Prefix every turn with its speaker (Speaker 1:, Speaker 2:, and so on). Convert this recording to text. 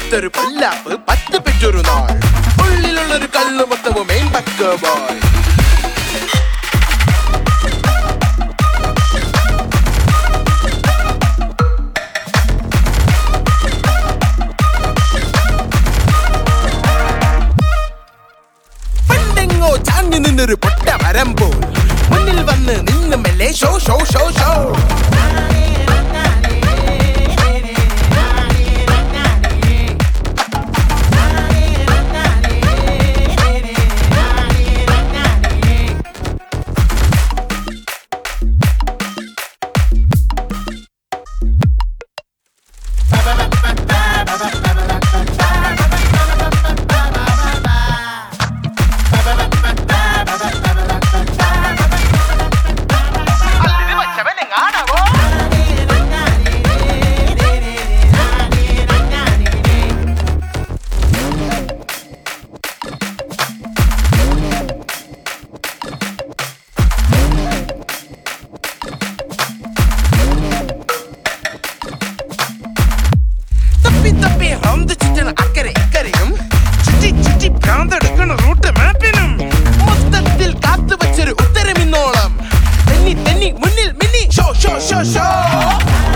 Speaker 1: പത്തൊരു പല്ലാപ്പ് പത്ത് പെറ്റൊരു നാൾ ഉള്ളിലുള്ളൊരു കള്ളു മൊത്തവും മെയിൻ പക്ക ബോയ് പണ്ടെങ്ങോ ചാഞ്ഞു നിന്നൊരു പൊട്ട മരം പോൽ മുന്നിൽ വന്ന് നിന്ന് മെല്ലെ ഷോ ഷോ ഷോ ഷോ തപ്പി തപ്പി റൗണ്ട് ചുറ്റണ അക്കരെ ഇക്കരയും ചുറ്റി ചുറ്റി ഭ്രാന്തെടുക്കണ റൂട്ട് മാപ്പിനും മൊത്തത്തിൽ കാത്തു വച്ചൊരു ഉത്തരം ഇന്നോളം തെന്നി തെന്നി മുന്നിൽ മിന്നി ഷോ ഷോ ഷോ ഷോ